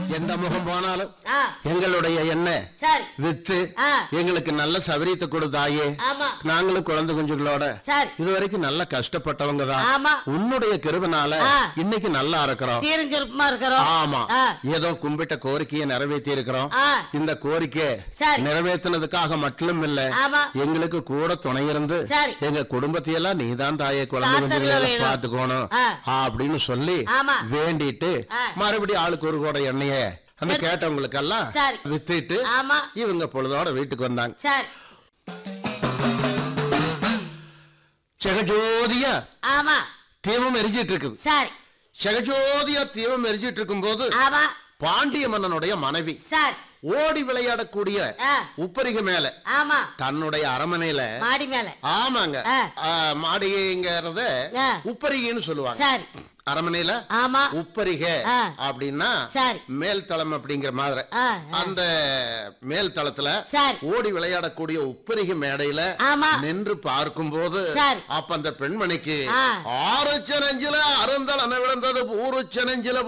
எந்த முகம் போனாலும் ஆ எங்களுடைய எண்ணெய் சரி வித்து ஆ. எங்களுக்கு நல்ல சபரியத்தை கொடுத்தாயே ஆமா நாங்களும் குழந்தை குஞ்சுகளோட சரி இதுவரைக்கும் நல்ல கஷ்டப்பட்டவங்க தான் ஆமா உன்னுடைய கிருபனால ஆ. இன்னைக்கு நல்லா இருக்கிறோம் சீரும் சிறப்புமா இருக்கிறோம் ஆமா ஆ. ஏதோ கும்பிட்ட கோரிக்கையை நிறைவேற்றி இருக்கிறோம் ஆ இந்த கோரிக்கை சரி. நிறைவேற்றினதுக்காக மட்டும் இல்ல ஆமா எங்களுக்கு கூட துணை இருந்து சரி. எங்க குடும்பத்தையெல்லாம் நீதான் தாயே குழந்தை தாத்தா குஞ்சுகளை வேணும். பாத்துக்கணும் ஆ. அப்படின்னு சொல்லி ஆமா. வேண்டிட்டு ஆ. மறுபடியும் ஆளுக்கு ஒரு கூட எண்ணெய அந்த கேட்டவங்களுக்கெல்லாம் சரி. வித்துட்டு ஆமா இவங்க பொழுதோட வீட்டுக்கு வந்தாங்க சரி செகஜோதியா ஆமா தீபம் எரிஞ்சிட்டு இருக்குது சரி செகஜோதியா தீபம் எரிஞ்சிட்டு இருக்கும்போது ஆமா பாண்டிய மன்னனுடைய மனைவி சரி ஓடி விளையாடக்கூடிய ஆ. உப்பரிகை மேல ஆமா தன்னுடைய அரமனையில மாடி மேல ஆமாங்க ஆ. ஆ, மாளிகைங்கிறத ஆ. உப்பரிகைன்னு சொல்லுவாங்க சரி அரமனையில ஆமா உப்பரிகை ஆ. அப்படின்னா சரி மேல் தளம் அப்படிங்கிற மாதிரி ஆ, ஆ. அந்த மேல் தளத்துல சரி ஓடி விளையாடக்கூடிய உப்பரிகை மேடையில ஆமா நின்று பார்க்கும்போது சரி. அப்ப அந்த பெண்மணிக்கு ஆ. ஆறுச்சனஞ்சில அருந்தளன விழுந்தது ஊருச்சனஞ்சில